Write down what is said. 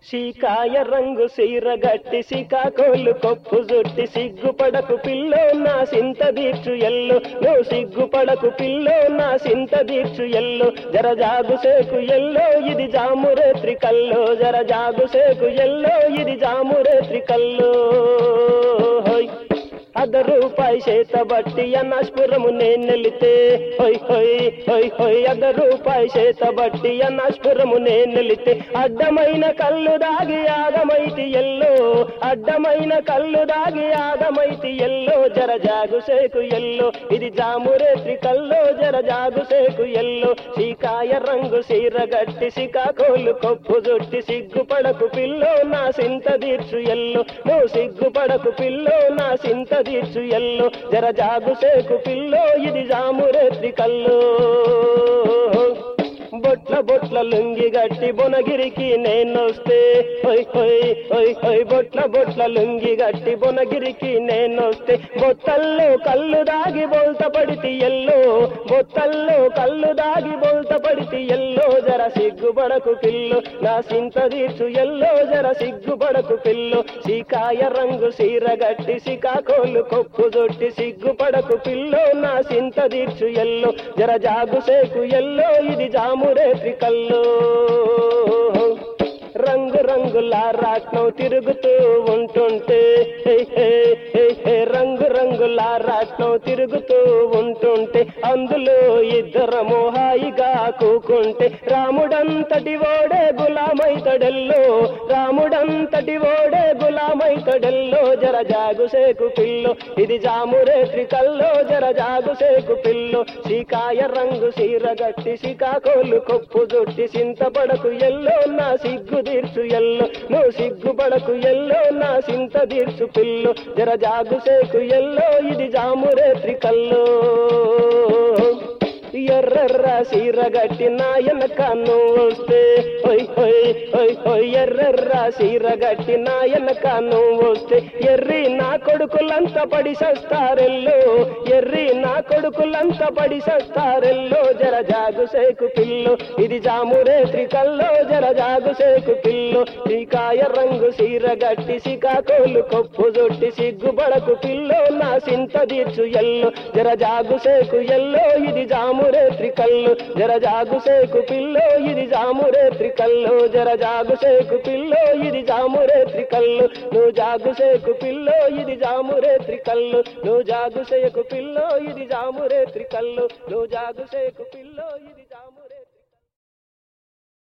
సీకాయ రంగు సీర గట్టి సికాకోలు కొప్పు జుట్టి సిగ్గుపడకు పిల్లో నా సింత దీక్షు ఎల్లు నువ్వు సిగ్గుపడకు పిల్లో నా సింత దీక్షు ఎల్లు జర జాగు సేకు ఎల్లో ఇది జామురేత్రి కల్లో జర జాగు సేకు ఎల్లో ఇది జామురేత్రి కల్లో హోయ్ అర్ధ రూపాయి చేత బట్టి అన్నస్పురము నేను నెలితే హొయ్ హొయ్ హొయ్ హొయ్ అర్ధ రూపాయి చేత బట్టి అన్నస్పురము నేను నెలితే అడ్డమైన కళ్ళు దాగి ఆగమైతి ఎల్లో అడ్డమైన కళ్ళు దాగి ఆగమైతి ఎల్లో జర జాగు సేకు ఎల్లో ఇది జామురేత్రి కల్లో జర జాగు సేకు ఎల్లో సీకాయ రంగు సీర గట్టి సికాకోలు కొప్పు జుట్టి సిగ్గుపడకు పిల్లో నా సింత దీర్చు ఎల్లో నువ్వు సిగ్గుపడకు పిల్లో నా సింత దీర్చు ఎల్లో జర జాగు సేకు పిల్లో ఇది జామురేత్రి కల్లో బొట్ల బొట్ల లుంగి గట్టి బొనగిరికి నేనొస్తే హొయ్ హొయ్ హొయ్ హొయ్ బొట్ల బొట్ల లుంగి గట్టి బొనగిరికి నేనొస్తే బొత్తల్లో కళ్ళు దాగి బొల్త పడితి ఎల్లో బొత్తల్లో కళ్ళు దాగి బొల్త పడితి ఎల్లో జర సిగ్గుపడకు పిల్లు నా సింత తీర్చు ఎల్లో జర సిగ్గుపడకు పిల్లు సీకాయ రంగు సీర గట్టి సికాకోలు కొప్పు జొట్టి సిగ్గుపడకు పిల్లో నా సింత తీర్చు ఎల్లో జర జాగు సేకు ఎల్లో ఇది జామురేత్రి కల్లో రంగు రంగుల రాట్నం తిరుగుతూ ఉంటుంటే హే, హే, హే, హే, రంగు రంగుల రాట్నం తిరుగుతూ ఉంటుంటే అందులో ఇద్దరము హాయిగా కూకుంటే రాముడంతటి ఓడే గులామైతడెల్లో రాముడంతటి ఓడే గులామైతడెల్లో జర జాగు సేకు పిల్లో ఇది జామురేత్రి కల్లో జర జాగు సేకు పిల్లో సీకాయ రంగు సీర గట్టి సికాకోలు కొప్పు జుట్టి సింతపడకు ఎల్లో నా సిగ్గు తీర్చు ఎల్లో నువ్వు సిగ్గుపడకు ఎల్లో నా సింత తీర్చు పిల్లు జర జాగు సేకు ఎల్లో ఇది జామురేత్రి కల్లో ఎర్రెర్ర సీర గట్టి నాయనక నువ్వు వస్తే హొయ్ హొయ్ హొయ్ హొయ్ ఎర్రెర్ర సీర గట్టి నాయనక నువ్వు వస్తే ఎర్రి నా కొడుకులంతా పడి సస్తారెల్లో ఎర్రి నా కొడుకులంతా పడి సస్తారెల్లో జర జాగు సేకు పిల్లు ఇది జామురేత్రి కల్లో జర జాగు సేకు పిల్లు శ్రీకాయ రంగు సీర గట్టి సికాకోలు కొప్పు జొట్టి సిగ్గుబడకు పిల్లో నా సింత తీర్చు ఎల్లు జర జాగు సేకు ఎల్లో ఇది జామురేత్రి కల్లు జర జాగు సేకు పిల్లో ఇది జామురేత్రి కల్లు జర జాగు సేకు పిల్లో ఇది జామురేత్రి కల్లు నువ్వు జాగు సేకు పిల్లో ఇది జామురేత్రి కల్లు నువ్వు జాగు సేకు పిల్లో ఇది జామురేత్రి కల్లు నువ్వు జాగు సేకు పిల్లో ఇది